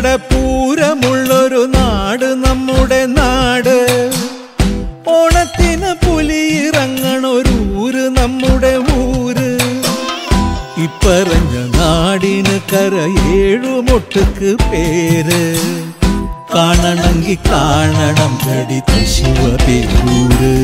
പൂരമുള്ളൊരു നാട് നമ്മുടെ നാട് ഓണത്തിന് പുലിയിറങ്ങണൊരൂര് നമ്മുടെ ഊര് ഇപ്പറഞ്ഞ നാടിന് കരയേഴുമൊട്ടുക്ക് പേര് കാണണമെങ്കി കാണണം കടി ശിവപേരൂര്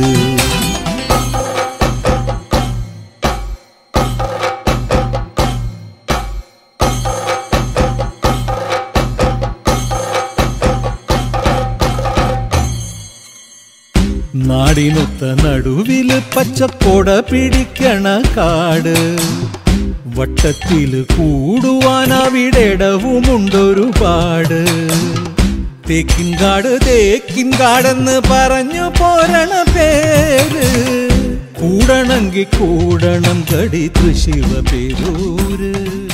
നാടിനൊത്ത നടുവില് പച്ചക്കൊട പിടിക്കണ കാട് വട്ടത്തില് കൂടുവാൻ അവിടെടവുമുണ്ടൊരുപാട് തേക്കിൻകാട് തേക്കിൻകാടെന്ന് പറഞ്ഞു പോരണ പേര് കൂടണമെങ്കി കൂടണം കടി തൃശിവ പേരൂര്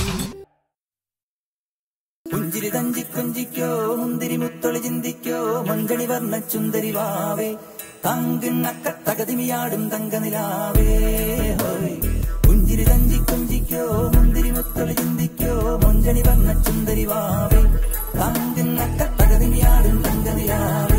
പുഞ്ചിരി തഞ്ചി കൊഞ്ചിക്കോ മുന്തിരി മുത്തൊളി ചിന്തിക്കോ മഞ്ചണി വർണ്ണ ചുന്ദരി വാവേ തങ്കിണ്ണക്ക തകതിമിയാടും തങ്കനിലാവേ ഹോയ് പുഞ്ചിരി തഞ്ചി കൊഞ്ചിക്കോ മുന്തിരി മുത്തൊളി ചിന്തിക്കോ മഞ്ചണി വർണ്ണ ചുന്ദരി വാവേ തങ്കിണ്ണക്ക തകതിമിയാടും തങ്കനിലാവേ